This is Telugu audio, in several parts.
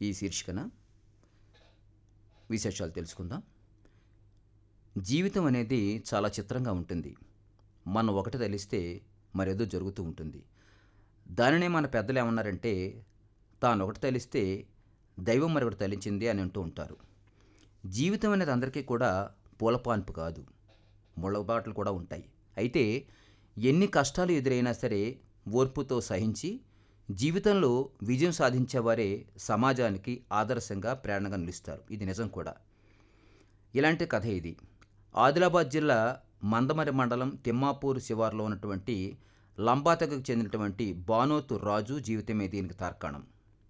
ఈ శీర్షికన విశేషాలు తెలుసుకుందాం జీవితం అనేది చాలా చిత్రంగా ఉంటుంది మనం ఒకటి తలిస్తే మరేదో జరుగుతూ ఉంటుంది దానినే మన పెద్దలు ఏమన్నారంటే తాను ఒకటి తలిస్తే దైవం మరొకటి తలించింది అని అంటూ ఉంటారు జీవితం అనేది అందరికీ కూడా పూలపాన్పు కాదు ముళ్ళబాట్లు కూడా ఉంటాయి అయితే ఎన్ని కష్టాలు ఎదురైనా సరే ఓర్పుతో సహించి జీవితంలో విజయం సాధించేవారే సమాజానికి ఆదర్శంగా ప్రేరణగా నిలుస్తారు ఇది నిజం కూడా ఇలాంటి కథ ఇది ఆదిలాబాద్ జిల్లా మందమరి మండలం తిమ్మాపూర్ శివార్లో ఉన్నటువంటి లంబాతెగకు చెందినటువంటి బానోతు రాజు జీవితమే దీనికి తార్కాణం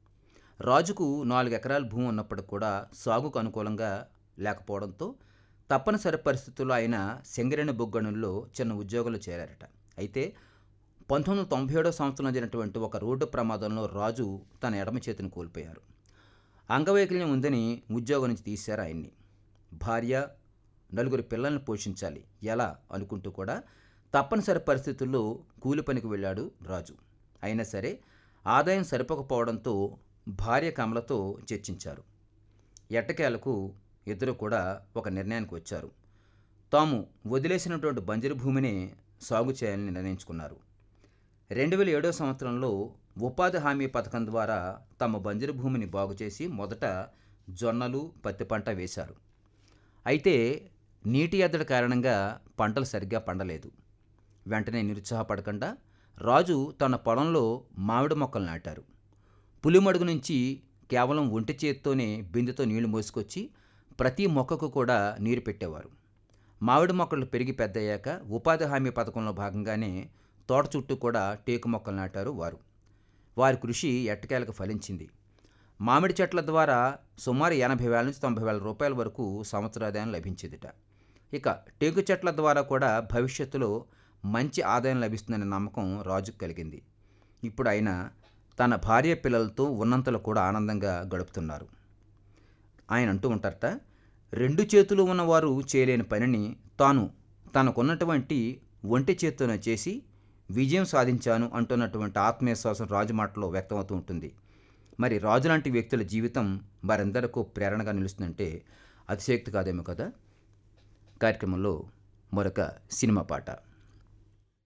రాజుకు నాలుగు ఎకరాల భూమి ఉన్నప్పటికి కూడా సాగుకు అనుకూలంగా లేకపోవడంతో తప్పనిసరి పరిస్థితుల్లో ఆయన సింగరేణి బొగ్గనుల్లో చిన్న ఉద్యోగంలో చేరారట అయితే పంతొమ్మిది వందల తొంభై ఏడో సంవత్సరంలో జరిగినటువంటి ఒక రోడ్డు ప్రమాదంలో రాజు తన ఎడమ చేతిని కోల్పోయారు అంగవైకల్యం ఉందని ఉద్యోగం నుంచి తీశారు ఆయన్ని భార్య నలుగురు పిల్లల్ని పోషించాలి ఎలా అనుకుంటూ కూడా తప్పనిసరి పరిస్థితుల్లో కూలి పనికి వెళ్ళాడు రాజు అయినా సరే ఆదాయం సరిపోకపోవడంతో భార్య కమలతో చర్చించారు ఎట్టకేలకు ఇద్దరు కూడా ఒక నిర్ణయానికి వచ్చారు తాము వదిలేసినటువంటి బంజరు భూమిని సాగు చేయాలని నిర్ణయించుకున్నారు రెండు వేల ఏడో సంవత్సరంలో ఉపాధి హామీ పథకం ద్వారా తమ బంజరు భూమిని బాగు చేసి మొదట జొన్నలు పత్తి పంట వేశారు అయితే నీటి ఎద్దడి కారణంగా పంటలు సరిగ్గా పండలేదు వెంటనే నిరుత్సాహపడకుండా రాజు తన పొలంలో మామిడి మొక్కలు నాటారు పులిమడుగు నుంచి కేవలం ఒంటి చేత్తోనే బిందెతో నీళ్లు మోసుకొచ్చి ప్రతి మొక్కకు కూడా నీరు పెట్టేవారు మామిడి మొక్కలు పెరిగి పెద్దయ్యాక ఉపాధి హామీ పథకంలో భాగంగానే తోట చుట్టూ కూడా టేకు మొక్కలు నాటారు వారు వారి కృషి ఎట్టకేలకు ఫలించింది మామిడి చెట్ల ద్వారా సుమారు ఎనభై వేల నుంచి తొంభై వేల రూపాయల వరకు సంవత్సరాదాయం లభించేదిట ఇక టేకు చెట్ల ద్వారా కూడా భవిష్యత్తులో మంచి ఆదాయం లభిస్తుందనే నమ్మకం రాజుకు కలిగింది ఇప్పుడు ఆయన తన భార్య పిల్లలతో ఉన్నంతలో కూడా ఆనందంగా గడుపుతున్నారు ఆయన అంటూ ఉంటారట రెండు చేతులు ఉన్నవారు చేయలేని పనిని తాను తనకున్నటువంటి ఒంటి చేత్తోనే చేసి విజయం సాధించాను అంటున్నటువంటి ఆత్మవిశ్వాసం రాజు మాటలో వ్యక్తమవుతూ ఉంటుంది మరి రాజు లాంటి వ్యక్తుల జీవితం వారందరికీ ప్రేరణగా నిలుస్తుందంటే అతిశక్తి కాదేమో కదా కార్యక్రమంలో మరొక సినిమా పాట